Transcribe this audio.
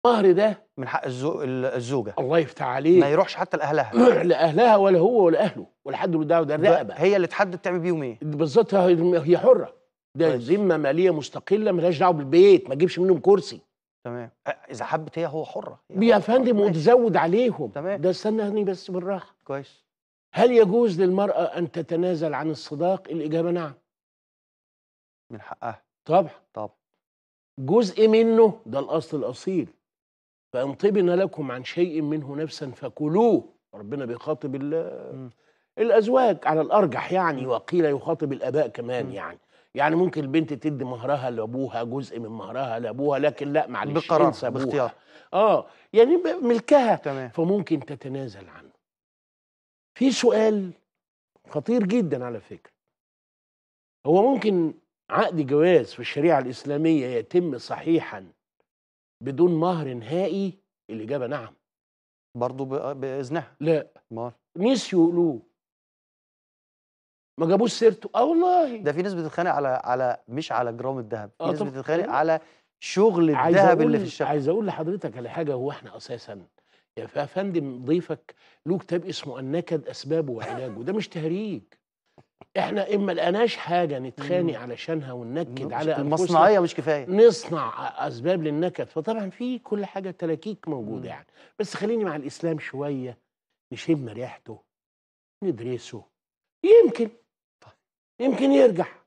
المهر ده من حق الزو... ال- الزوجه الله يفتح ما عليك يروحش حتى لاهلها لا اهلها ولا هو ولا اهله ولا حد له دعوه ده الرقبه هي اللي تحدد تعمل بيهم ايه بالظبط هي هي حره ده كويس. ذمه ماليه مستقله ملهاش دعوه بالبيت ما تجيبش منهم كرسي تمام أ- اذا حبت هي هو حره هي يا حرة. فندم ماشي. وتزود عليهم تمام. ده استناني بس بالراحه كويس هل يجوز للمراه ان تتنازل عن الصداق الاجابه نعم من حقها طبعا طبعا جزء منه ده الاصل الاصيل فان طبن لكم عن شيء منه نفسا فكلوه ربنا بيخاطب ال- مم. الازواج على الارجح يعني وقيل يخاطب الاباء كمان مم. يعني يعني ممكن البنت تدي مهرها لابوها جزء من مهرها لابوها لكن لا معلش بقرار انسى أبوها. باختيار اه يعني ب- ملكها تمام فممكن تتنازل عنه في سؤال خطير جدا على فكرة هو ممكن عقد جواز في الشريعة الإسلامية يتم صحيحا بدون مهر نهائي الإجابة نعم برضه ب... باذنها لا امال نسيوا يقولوه ما جابوش سيرته اه والله ده في ناس بتتخانق على على مش على جرام الذهب في آه ناس طب- بتتخانق أيوة. على شغل عايز الذهب اللي أقول- في الشقه عايز اقول لحضرتك على حاجه هو احنا اساسا يا ف- فندم ضيفك له كتاب اسمه النكد اسبابه وعلاجه ده مش تهريج احنا اما لقناش حاجه نتخانق مم. علشانها وننكد مش- على انفسنا المصنعيه مش كفايه نصنع اسباب للنكد فطبعا في كل حاجه تلاكيك موجوده مم. يعني بس خليني مع الاسلام شويه نشم ريحته ندرسه يمكن يمكن يرجع